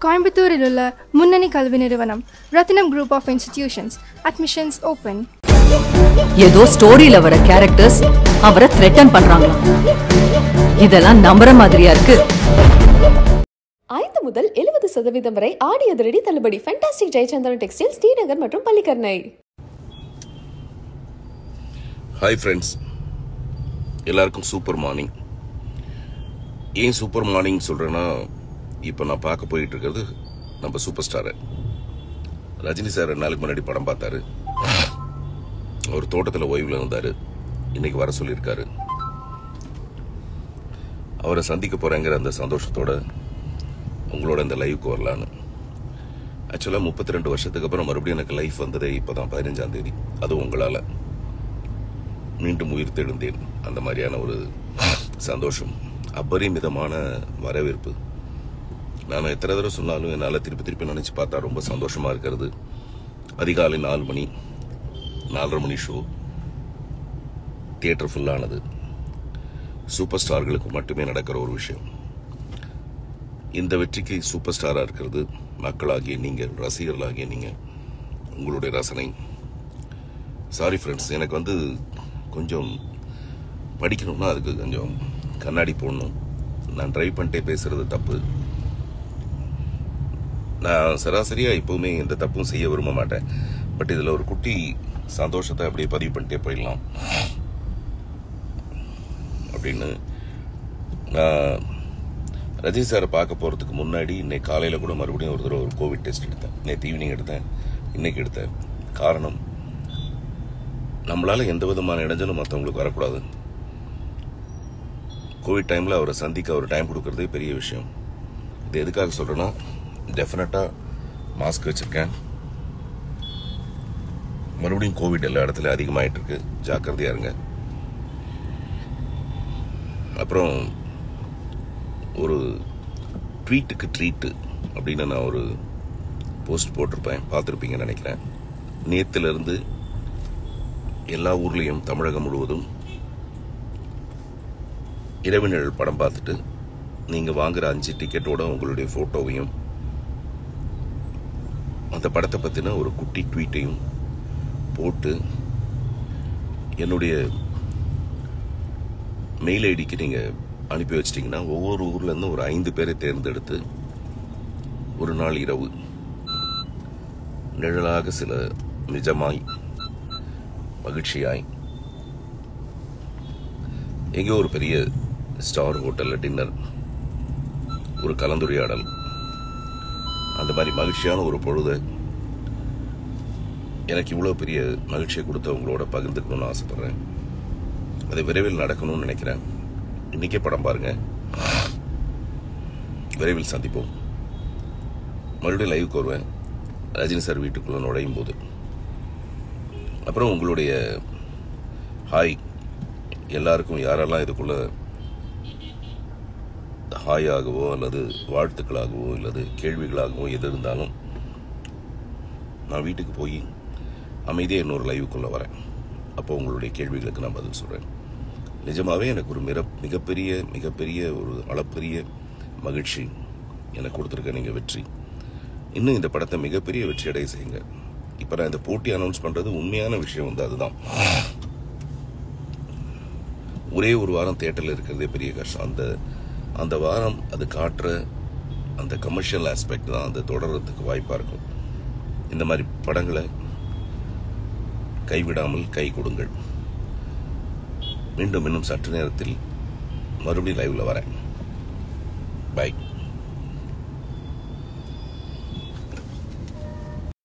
கோயம்புத்தூரில் உள்ள முன்னணி கல்வி நிறுவனம் Rathinam group of institutions admissions open ஏதோ ஸ்டோரியில வர கேரக்டர்ஸ் அவரை த்ரெட்டன் பண்றாங்களாம் இதெல்லாம் நம்புற மாதிரியா இருக்கு ஐந்து முதல் எழுபது சதவீதம் வரை ஆடி அதிரடி தள்ளுபடி ஃபேண்டாஸ்டிக் ஜெயச்சந்திரன் டெக்ஸ்டைல் ஸ்ரீநகர் மற்றும் பள்ளிக்கரணை ஹாய் ஃப்ரெண்ட்ஸ் எல்லாருக்கும் சூப்பர் மார்னிங் ஏன் சூப்பர் மார்னிங் சொல்கிறேன்னா இப்போ நான் பார்க்க போயிட்டு இருக்கிறது நம்ம சூப்பர் ஸ்டாரை ரஜினி சார் ரெண்டு நாளுக்கு முன்னாடி படம் பார்த்தாரு ஒரு தோட்டத்தில் ஓய்வில் இருந்தார் இன்னைக்கு வர சொல்லியிருக்காரு அவரை சந்திக்க போகிறேங்கிற அந்த சந்தோஷத்தோட உங்களோட இந்த லைவுக்கு வரலான்னு ஆக்சுவலாக முப்பத்தி ரெண்டு வருஷத்துக்கு அப்புறம் மறுபடியும் எனக்கு லைஃப் வந்ததே இப்போ தான் பதினஞ்சாம் தேதி அதுவும் உங்களால் மீண்டும் உயிர் தெழுந்தேன் அந்த மாதிரியான ஒரு சந்தோஷம் அபரிமிதமான வரவேற்பு நான் எத்தனை தடவை சொன்னாலும் என்னால் திருப்பி திருப்பி நினச்சி பார்த்தா ரொம்ப சந்தோஷமா இருக்கிறது அதிகாலை நாலு மணி நாலரை மணி ஷோ தியேட்டர் ஃபுல்லானது சூப்பர் ஸ்டார்களுக்கு மட்டுமே நடக்கிற ஒரு விஷயம் இந்த வெற்றிக்கு சூப்பர் ஸ்டாராக இருக்கிறது மக்களாகிய நீங்கள் ரசிகர்களாகிய நீங்கள் உங்களுடைய ரசனை சாரி ஃப்ரெண்ட்ஸ் எனக்கு வந்து கொஞ்சம் படிக்கணும்னா அதுக்கு கொஞ்சம் கண்ணாடி போடணும் நான் ட்ரைவ் பண்ணிட்டே பேசுறது தப்பு நான் சராசரியாக எப்பவுமே எந்த தப்பும் செய்ய விரும்ப மாட்டேன் பட் இதில் ஒரு குட்டி சந்தோஷத்தை அப்படியே பதிவு பண்ணிட்டே போயிடலாம் அப்படின்னு நான் ரஜினி சாரை பார்க்க போகிறதுக்கு முன்னாடி இன்னைக்கு காலையில் கூட மறுபடியும் ஒரு தடவை ஒரு கோவிட் டெஸ்ட் எடுத்தேன் நேற்று ஈவினிங் எடுத்தேன் இன்னைக்கு எடுத்தேன் காரணம் நம்மளால எந்த விதமான இடைஞ்சலும் மற்றவங்களுக்கு வரக்கூடாது கோவிட் டைமில் அவரை சந்திக்க அவர் டைம் கொடுக்கறதே பெரிய விஷயம் இது எதுக்காக சொல்கிறேன்னா டெஃபினட்டாக மாஸ்க் வச்சுருக்கேன் மறுபடியும் கோவிட் எல்லா இடத்துலையும் அதிகமாயிட்டு இருக்கு ஜாக்கிரதையா இருங்க அப்புறம் ஒரு ட்வீட்டுக்கு ட்ரீட்டு அப்படின்னு நான் ஒரு போஸ்ட் போட்டிருப்பேன் பார்த்துருப்பீங்கன்னு நினைக்கிறேன் நேத்திலிருந்து எல்லா ஊர்லேயும் தமிழகம் முழுவதும் இரவு நிழல் படம் பார்த்துட்டு நீங்கள் வாங்குற அஞ்சு டிக்கெட்டோட உங்களுடைய ஃபோட்டோவையும் அந்த படத்தை பற்றின ஒரு குட்டி ட்வீட்டையும் போட்டு என்னுடைய மெயில் ஐடிக்கு நீங்கள் அனுப்பி வச்சிட்டிங்கன்னா ஒவ்வொரு ஊர்லேருந்து ஒரு ஐந்து பேரை தேர்ந்தெடுத்து ஒரு நாள் இரவு நிழலாக சில நிஜமாய் மகிழ்ச்சியாய் எங்கேயோ ஒரு பெரிய ஸ்டார் ஹோட்டல்ல டின்னர் ஒரு கலந்துரையாடல் அந்த மாதிரி மகிழ்ச்சியான ஒரு பொழுது எனக்கு இவ்வளோ பெரிய மகிழ்ச்சியை கொடுத்து உங்களோட பகிர்ந்துக்கணும்னு ஆசைப்படுறேன் அது விரைவில் நடக்கணும்னு நினைக்கிறேன் இன்னைக்கே படம் பாருங்க விரைவில் சந்திப்போம் மறுபடியும் லைவுக்கு வருவேன் ரஜினி சார் வீட்டுக்குள்ள நுழையும் போது அப்புறம் உங்களுடைய ஹாய் எல்லாருக்கும் யாரெல்லாம் இதுக்குள்ள ஹாயாகவோ அல்லது வாழ்த்துக்களாகவோ அல்லது கேள்விகளாகவோ எது இருந்தாலும் நான் வீட்டுக்கு போய் அமைதியாக இன்னொரு லைவுக்குள்ளே வரேன் அப்போ உங்களுடைய கேள்விகளுக்கு நான் பதில் சொல்கிறேன் நிஜமாவே எனக்கு ஒரு மிக மிகப்பெரிய மிகப்பெரிய ஒரு அளப்பெரிய மகிழ்ச்சி எனக்கு கொடுத்துருக்க நீங்கள் வெற்றி இன்னும் இந்த படத்தை மிகப்பெரிய வெற்றி அடைய செய்யுங்க இப்போ நான் இந்த போட்டி அனௌன்ஸ் பண்ணுறது உண்மையான விஷயம் வந்து அதுதான் ஒரே ஒரு வாரம் தேட்டரில் இருக்கிறதே பெரிய கஷ்டம் அந்த அந்த வாரம் அது காட்டுற அந்த கமர்ஷியல் ஆஸ்பெக்ட் தான் அந்த தொடர்றதுக்கு வாய்ப்பாக இருக்கும் இந்த மாதிரி படங்களை கைவிடாமல் கை கொடுங்கள் மீண்டும் இன்னும் சற்று நேரத்தில் மறுபடியும் லைவ்ல வரேன் பை